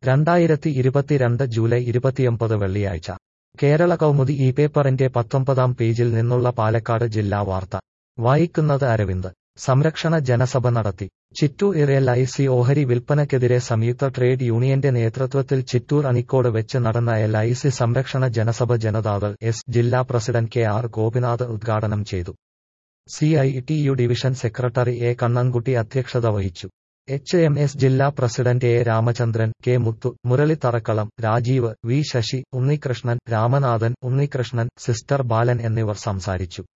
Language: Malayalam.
രണ്ടായിരത്തി ഇരുപത്തിരണ്ട് ജൂലൈ ഇരുപത്തിയൊമ്പത് വെള്ളിയാഴ്ച കേരള കൗമുദി ഈ പേപ്പറിന്റെ പത്തൊമ്പതാം പേജിൽ നിന്നുള്ള പാലക്കാട് ജില്ലാ വാർത്ത വായിക്കുന്നത് അരവിന്ദ് സംരക്ഷണ ജനസഭ നടത്തി ചിറ്റൂർ ഇറയൽ ഐ സി ഓഹരി വിൽപ്പനയ്ക്കെതിരെ സംയുക്ത ട്രേഡ് യൂണിയന്റെ നേതൃത്വത്തിൽ ചിറ്റൂർ അണിക്കോട് വെച്ച് നടന്ന എൽ ഐ സി സംരക്ഷണ ജനസഭ ജനതാദൾ എസ് ജില്ലാ പ്രസിഡന്റ് കെ ആർ ഗോപിനാഥ് ഉദ്ഘാടനം ചെയ്തു C I T U division secretary A Kannankutty അധ്യക്ഷത വഹിച്ചു എച്ച് എം എസ് ജില്ലാ president A Ramachandran K Muthu Murali Tharakkalam Rajeev V Sasi Unnikrishnan Ramanathan Unnikrishnan sister Balan എന്നിവർ സംസാരിച്ചു